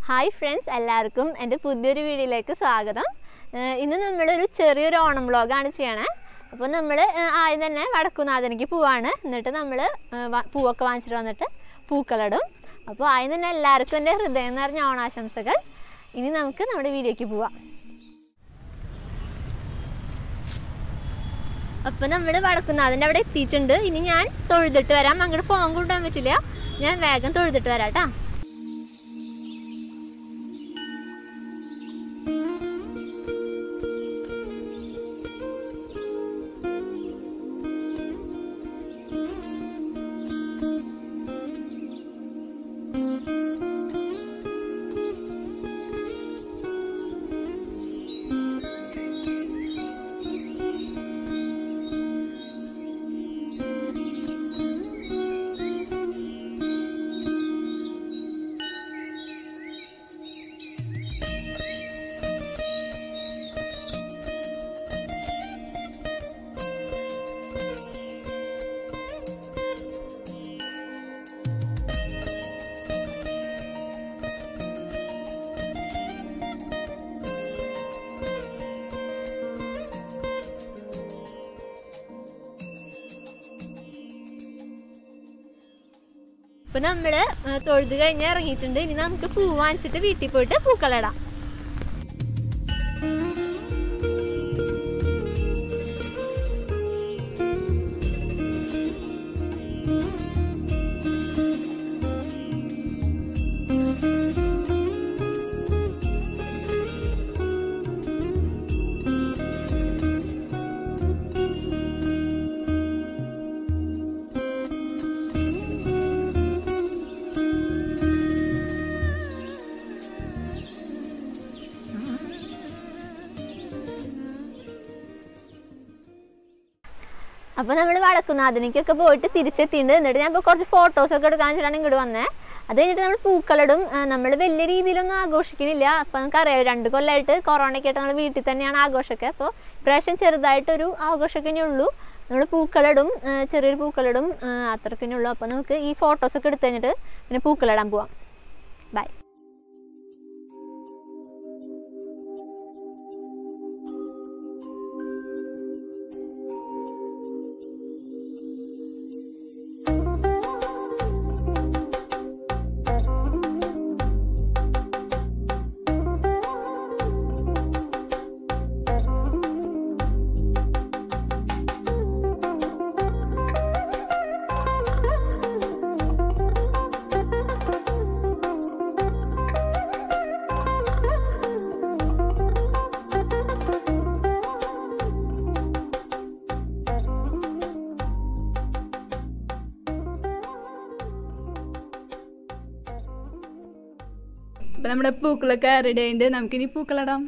hi friends എല്ലാവർക്കും എൻ്റെ പുതിയൊരു വീഡിയോയിലേക്ക് സ്വാഗതം ഏഹ് ഇന്ന് നമ്മളൊരു ചെറിയൊരു ഓണം വ്ളോഗാണ് ചെയ്യണേ അപ്പോൾ നമ്മൾ ആദ്യം തന്നെ വടക്കുനാഥനിക്ക് പോവാണ് എന്നിട്ട് നമ്മൾ പൂവൊക്കെ വാങ്ങിച്ചിട്ട് വന്നിട്ട് പൂക്കളിടും അപ്പോൾ ആദ്യം തന്നെ എല്ലാവർക്കും എൻ്റെ ഹൃദയം നിറഞ്ഞ ഓണാശംസകൾ ഇനി നമുക്ക് നമ്മുടെ വീഡിയോയ്ക്ക് പോവാം അപ്പോൾ നമ്മൾ വടക്കുന്നാഥൻ്റെ അവിടെ എത്തിയിട്ടുണ്ട് ഇനി ഞാൻ തൊഴുതിട്ട് വരാം അങ്ങോട്ട് ഫോൺ കൊണ്ടുപോകാൻ പറ്റില്ല ഞാൻ വേഗം തൊഴുതിട്ട് വരാം കേട്ടോ ഇപ്പൊ നമ്മള് ഏഹ് തൊഴുത് കഴിഞ്ഞ് ഇറങ്ങിയിട്ടുണ്ട് ഇനി നമുക്ക് പൂ വാങ്ങിച്ചിട്ട് വീട്ടിൽ പോയിട്ട് പൂക്കളിടാം അപ്പൊ നമ്മൾ വടക്കുന്നാഥനിക്കൊക്കെ പോയിട്ട് തിരിച്ചെത്തിയിട്ടുണ്ട് എന്നിട്ട് ഞാൻ ഇപ്പൊ കുറച്ച് ഫോട്ടോസ് ഒക്കെ എടുക്കാൻ വെച്ചിട്ടാണ് ഇങ്ങോട്ട് വന്നേ അത് കഴിഞ്ഞിട്ട് നമ്മൾ പൂക്കളിടും നമ്മൾ വലിയ രീതിയിലൊന്നും ആഘോഷിക്കുന്നില്ല അപ്പൊ നമുക്കറിയാം രണ്ട് കൊല്ലമായിട്ട് കൊറോണയ്ക്ക് ആയിട്ട് നമ്മൾ വീട്ടിൽ തന്നെയാണ് ആഘോഷമൊക്കെ അപ്പോൾ ഇപ്രാവശ്യം ചെറുതായിട്ടൊരു ആഘോഷമൊക്കെ ഉള്ളൂ നമ്മൾ പൂക്കളിടും ആ, ചെറിയൊരു പൂക്കളിടും ആ, അത്രയ്ക്കന്നെ ഉള്ളൂ അപ്പോൾ നമുക്ക് ഈ ഫോട്ടോസ് ഒക്കെ എടുത്തു കഴിഞ്ഞിട്ട് പിന്നെ പൂക്കളിടാൻ പോവാം ബൈ അപ്പൊ നമ്മുടെ പൂക്കളൊക്കെ റെഡി ആയിട്ടുണ്ട് നമുക്കിനി പൂക്കളിടാം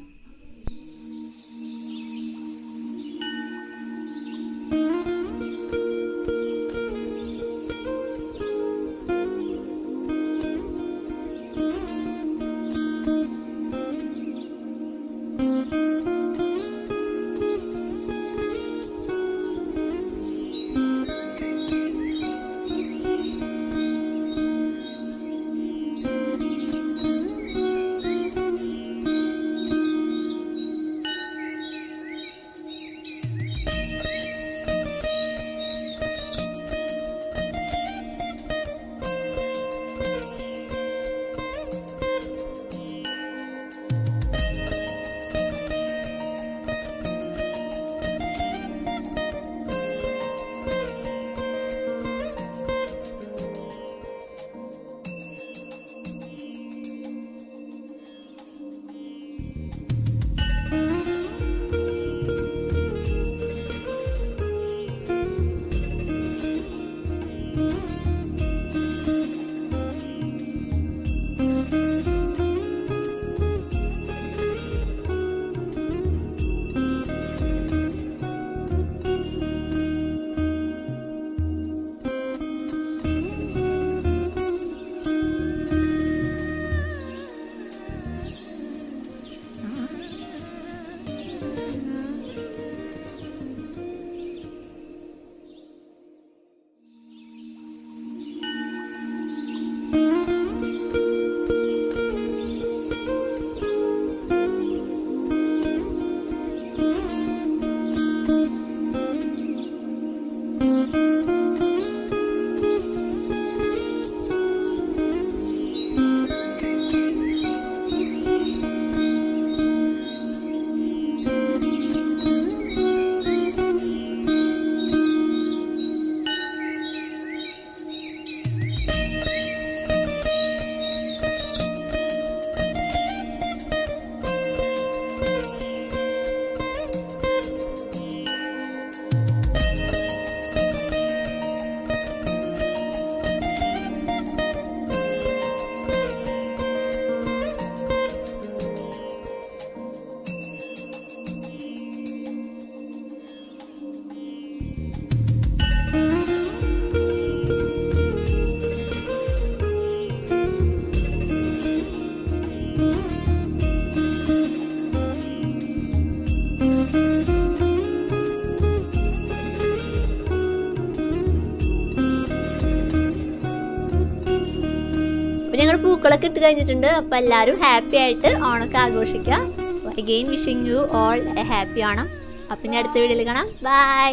ഞങ്ങൾ പൂക്കളൊക്കെ ഇട്ട് കഴിഞ്ഞിട്ടുണ്ട് അപ്പൊ എല്ലാവരും ഹാപ്പി ആയിട്ട് ഓണൊക്കെ ആഘോഷിക്കുക again wishing you all a happy Onam അപ്പൊ ഇനി അടുത്ത വീഡിയോയിൽ കാണാം ബൈ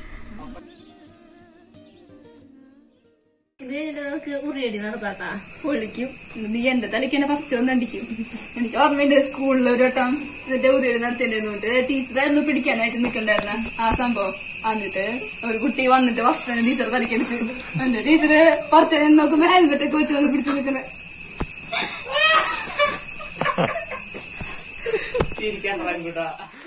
ഇത് നമുക്ക് ഉറിയടി നടത്താട്ടാ പൊളിക്കും നീ എന്റെ തലയ്ക്ക് എന്നെ ഫസ്റ്റ് ഒന്ന് അടിക്കും എനിക്ക് ഓർമ്മയുണ്ട് സ്കൂളിൽ ഒരു വട്ടം ഇതിന്റെ ഉരുളി നടത്തിണ്ടായിരുന്നു ടീച്ചറായിരുന്നു പിടിക്കാനായിട്ട് നിൽക്കണ്ടായിരുന്ന ആ സംഭവം എന്നിട്ട് ഒരു കുട്ടി വന്നിട്ട് ഫസ്റ്റ് ടീച്ചർ തലക്കടിച്ച് എന്റെ ടീച്ചറ് കുറച്ചു നേരം നോക്കുമ്പോ ഹെൽമെറ്റ് ഒക്കെ വെച്ച് വന്ന് പിടിച്ചു നിൽക്കുന്നത് ചിരിക്കാൻ തുടങ്ങിട്ടാ